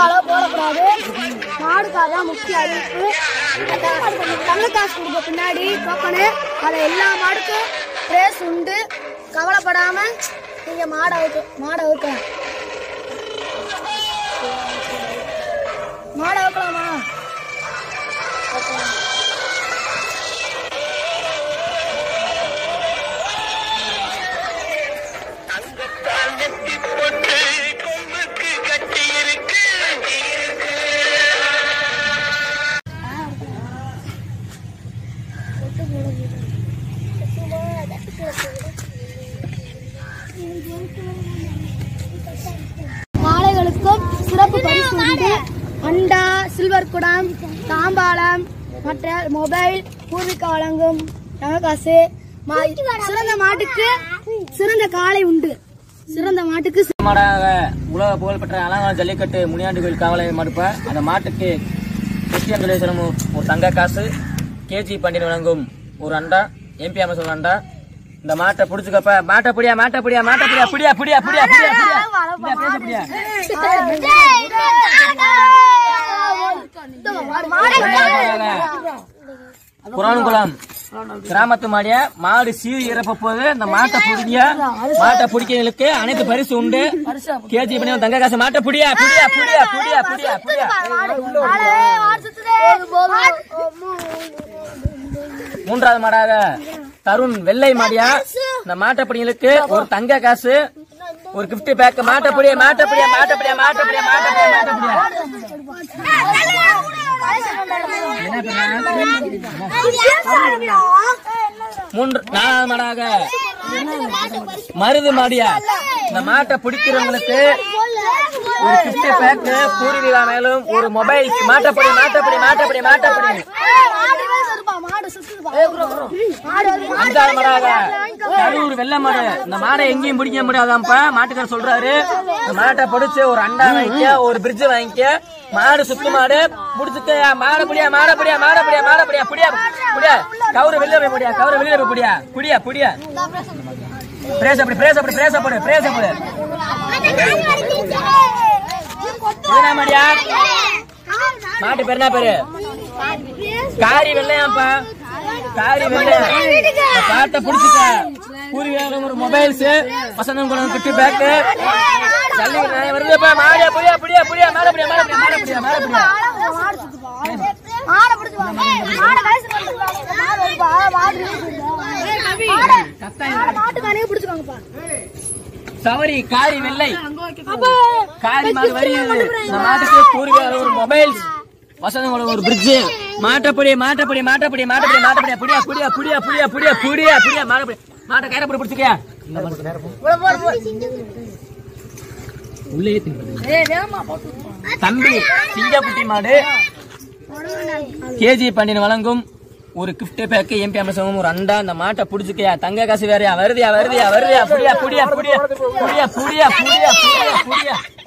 அளவு போடக்கூடாது மாடுக்காக தான் முக்கிய அறிவிப்பு தங்க காசு கொடுக்க பின்னாடி டோக்கனு அதை எல்லா மாடுக்கும் ரேஸ் உண்டு கவலைப்படாம நீங்க மாடை அவுக்க மாடை அவுக்கலாம் மாடை அவுக்கலாமா தங்கத்தால் நெத்தி போட்டு கொம்புக்கு கட்டி இருக்கு காளைகளுக்கும் சிறப்பு பரிசு உண்டு அண்டா சில்வர் குடம் தாம்பாளம் மற்ற மொபைல் பூர்விகா வழங்கும் தங்கக்காசு மா- சிறந்த மாட்டுக்கு சிறந்த காளை உண்டு சிறந்த மாட்டுக்கு சி- மாடாக உலக புகழ்பெற்ற அலங்கார ஜல்லிக்கட்டு முனியாண்டி கோயில் காவலை மறுப்ப அந்த மாட்டுக்கு கிறிஸ்டியன் துளேசனம் ஒரு தங்க காசு கேஜி பண்டிகை வழங்கும் ஒரு அண்டா எம்பி அமைச்சர் அண்டா இந்த மாட்டை புடிச்சுக்கப்ப மாட்டை புடியா மாட்டை புடியா மாட்டை புடியா புடியா புடியா புடியா புடியா புடியா இந்தா, பேச புடியா புறான்குளம் கிராமத்து மாடிய மாடு சீறி இறப்ப போது இந்த மாட்டை பிடிக்க மாட்டை பிடிக்கிறதுக்கு அனைத்து பரிசு உண்டு கேஜி பண்ணி தங்க காசு மாட்டை புடியா புடியா புடியா புடியா புடியா புடியா மூன்றாவது மாடாக தருண் வெள்ளை மாடியா இந்த மாட்டப்படிகளுக்கு ஒரு தங்க காசு ஒரு gift பேக் மாட்டப்படியா மாட்டப்படியா மாட்டப்படியா மாட்டப்படியா மாட்டப்படியா மாட்டப்படியா மூன்று நாலாவது மாடாக மருது மாடியா இந்த மாட்டை பிடிக்கிறவங்களுக்கு ஒரு gift பேக் பூர்வீகா மேலும் ஒரு மொபைல் மாட்டப்படி மாட்டப்படி மாட்டப்படி மாட்டப்படி அஞ்சாவது மாடாக கரூர் வெள்ள மாடு இந்த மாடை எங்கேயும் பிடிக்க முடியாதாம்ப்பா மாட்டுக்காரர் சொல்றாரு இந்த மாட்டை பிடிச்சு ஒரு அண்டா வாங்கிக்க ஒரு பிரிட்ஜ் வாங்கிக்க மாடு சுத்து மாடு புடிச்சுக்க மாட புடியா மாட புடியா மாட புடியா மாட புடியா புடியா புடியா கவுரு வெளியில போய் புடியா கவுரு வெளியில போய் புடியா புடியா புடியா பிரேச அப்படி பிரேச அப்படி பிரேச போடு பிரேச போடு என்ன மாடியா மாட்டு பேர் என்ன பேரு காரி வெள்ளையாப்பா காரி வெள்ளை பாட்டை புடிச்சுக்க பூர்வீக ஒரு மொபைல்ஸ் வசந்தம் குளம் கிட்டு பேக்கு ஜல்லி வருதுப்பா மாடியா புரியா புரியா புரியா மேல புரியா மேல புரியா மேல புரியா மேல புரியா மாட்டுக்கானே பிடிச்சுக்கோங்கப்பா சவரி காரி வெள்ளை காரி மாடு வரி இந்த மாட்டுக்கு பூர்வீக ஒரு மொபைல்ஸ் வசந்தம் குளம் ஒரு பிரிட்ஜ் மாட்டப்படி மாட்டப்படி மாட்டப்படி மாட்டப்படி மாட்டப்படி புடியா புடியா புடியா புடியா புடியா புடியா புடியா மாட்டப்படி மாட்டை கயிறை போட்டு பிடிச்சிக்கியா உள்ளே தம்பி சிங்கக்குட்டி மாடு கேஜி பண்டிகை வழங்கும் ஒரு கிஃப்ட் பேக் எம்பி அமைச்சகம் ஒரு அண்டா அந்த மாட்டை புடிச்சுக்கையா தங்க காசு வேறையா வருதியா வருதியா வருதியா புடியா புடியா புடியா புடியா புடியா புடியா புடியா புடியா